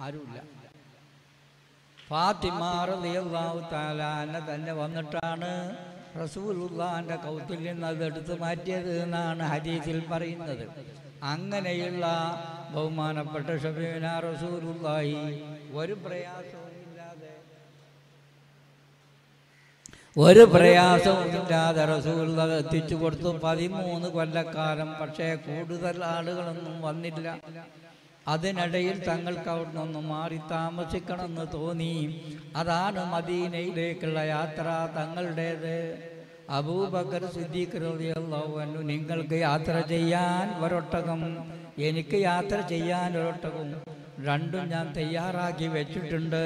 ആരുമില്ല ഫാത്തിമ റളിയല്ലാഹു തആല അന്ന തന്നെ വന്നിട്ടാണ് റസൂലുള്ളാന്റെ കൗത്തില്യം അതെടുത്ത് മാറ്റിയത് എന്നാണ് ഹദീസിൽ പറയുന്നത് അങ്ങനെയുള്ള ബഹുമാനപ്പെട്ട ഷബീന റസൂലുള്ളാഹി ഒരു പ്രയാസവും ഇല്ലാതെ ഒരു പ്രയാസവും ഇല്ലാതെ റസൂലുള്ള എത്തിച്ചു കൊടുത്തു പതിമൂന്ന് കൊല്ലക്കാലം പക്ഷേ കൂടുതൽ ആളുകളൊന്നും വന്നില്ല അതിനിടയിൽ തങ്ങൾക്ക് അവിടെ നിന്ന് മാറി താമസിക്കണമെന്ന് തോന്നി അതാണ് മദീനയിലേക്കുള്ള യാത്ര തങ്ങളുടേത് അബൂബക്കർ സിദ്ദീഖ് റളിയല്ലാഹു അൻഹു നിങ്ങൾക്ക് യാത്ര ചെയ്യാൻ ഒരൊട്ടകം എനിക്ക് യാത്ര ചെയ്യാൻ ഒരൊട്ടകം രണ്ടും ഞാൻ തയ്യാറാക്കി വെച്ചിട്ടുണ്ട്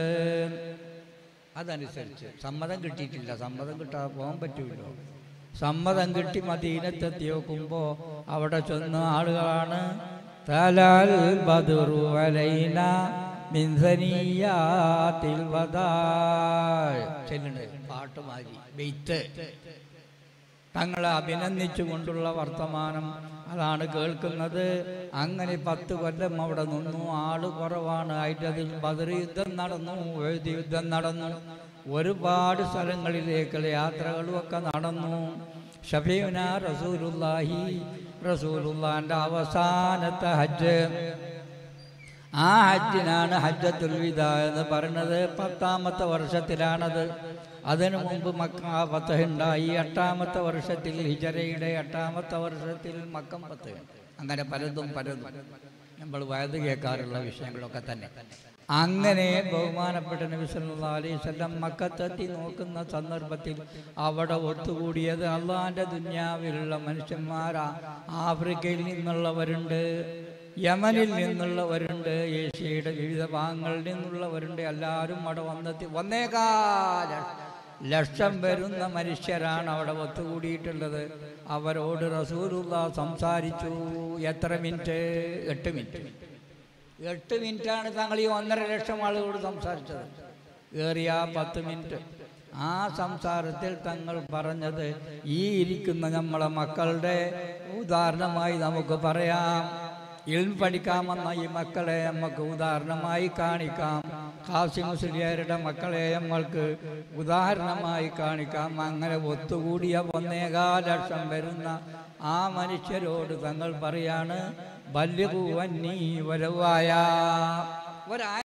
അതനുസരിച്ച് സമ്മതം കിട്ടിയിട്ടില്ല സമ്മതം കിട്ടാതെ പോകാൻ പറ്റൂല്ലോ സമ്മതം കിട്ടി മദീനത്തെത്തി നോക്കുമ്പോൾ അവിടെ ചെന്ന ആളുകളാണ് തലാൽ ബദുറു അലൈന മിൻ സനിയാത്തിൽ വദാ ചെല്ലണേ പാട്ടുമാരി ബെയ്ത്ത് തങ്ങളെ അഭിനന്ദിച്ചുകൊണ്ടുള്ള വർത്തമാനം അതാണ് കേൾക്കുന്നത് അങ്ങനെ പത്ത് കൊല്ലം അവിടെ നിന്നു ആള് കുറവാണ് അതിൻ്റെ അതിൽ ബദർ യുദ്ധം നടന്നു എഴുതി യുദ്ധം നടന്നു ഒരുപാട് സ്ഥലങ്ങളിലേക്കുള്ള യാത്രകളും ഒക്കെ നടന്നു ഷഫീന റസൂലുല്ലാഹി റസൂലുള്ളാന്റെ അവസാനത്തെ ഹജ്ജ് ആ ഹജ്ജിനാണ് ഹജ്ജത്തുൽ വിദ എന്ന് പറയുന്നത് പത്താമത്തെ വർഷത്തിലാണത് അതിനു മുമ്പ് മക്ക ഫത്തഹ് ഉണ്ടായി എട്ടാമത്തെ വർഷത്തിൽ ഹിജറയുടെ എട്ടാമത്തെ വർഷത്തിൽ മക്കം ഫത്തഹ് അങ്ങനെ പലതും പലതും നമ്മൾ വയത് കേൾക്കാറുള്ള വിഷയങ്ങളൊക്കെ തന്നെ അങ്ങനെ ബഹുമാനപ്പെട്ട നബി സല്ലല്ലാഹു അലൈഹി വസല്ലം മക്കത്തെത്തി നോക്കുന്ന സന്ദർഭത്തിൽ അവിടെ ഒത്തുകൂടിയത് അള്ളാഹിന്റെ ദുന്യാവിലുള്ള മനുഷ്യന്മാരാ ആഫ്രിക്കയിൽ നിന്നുള്ളവരുണ്ട് യമനിൽ നിന്നുള്ളവരുണ്ട് ഏഷ്യയുടെ വിവിധ ഭാഗങ്ങളിൽ നിന്നുള്ളവരുണ്ട് എല്ലാവരും അവിടെ വന്നെത്തി വന്നേകാല ലക്ഷം വരുന്ന മനുഷ്യരാണ് അവിടെ ഒത്തുകൂടിയിട്ടുള്ളത് അവരോട് റസൂലുള്ള സംസാരിച്ചു എത്ര മിനിറ്റ് എട്ട് മിനിറ്റ് എട്ട് മിനിറ്റാണ് താങ്കൾ ഈ ഒന്നര ലക്ഷം ആളുകളോട് സംസാരിച്ചത് ഏറിയ പത്ത് മിനിറ്റ് ആ സംസാരത്തിൽ തങ്ങൾ പറഞ്ഞത് ഈ ഇരിക്കുന്ന നമ്മളെ മക്കളുടെ ഉദാഹരണമായി നമുക്ക് പറയാം ഇൽ പഠിക്കാമെന്ന ഈ മക്കളെ നമുക്ക് ഉദാഹരണമായി കാണിക്കാം കാസി മുസ്ലിയാരുടെ മക്കളെ നമ്മൾക്ക് ഉദാഹരണമായി കാണിക്കാം അങ്ങനെ ഒത്തുകൂടിയ ഒന്നേകാൽ ലക്ഷം വരുന്ന ആ മനുഷ്യരോട് തങ്ങൾ പറയാണ് ബല്യകൂവന്നീ വരവായ ഒരാ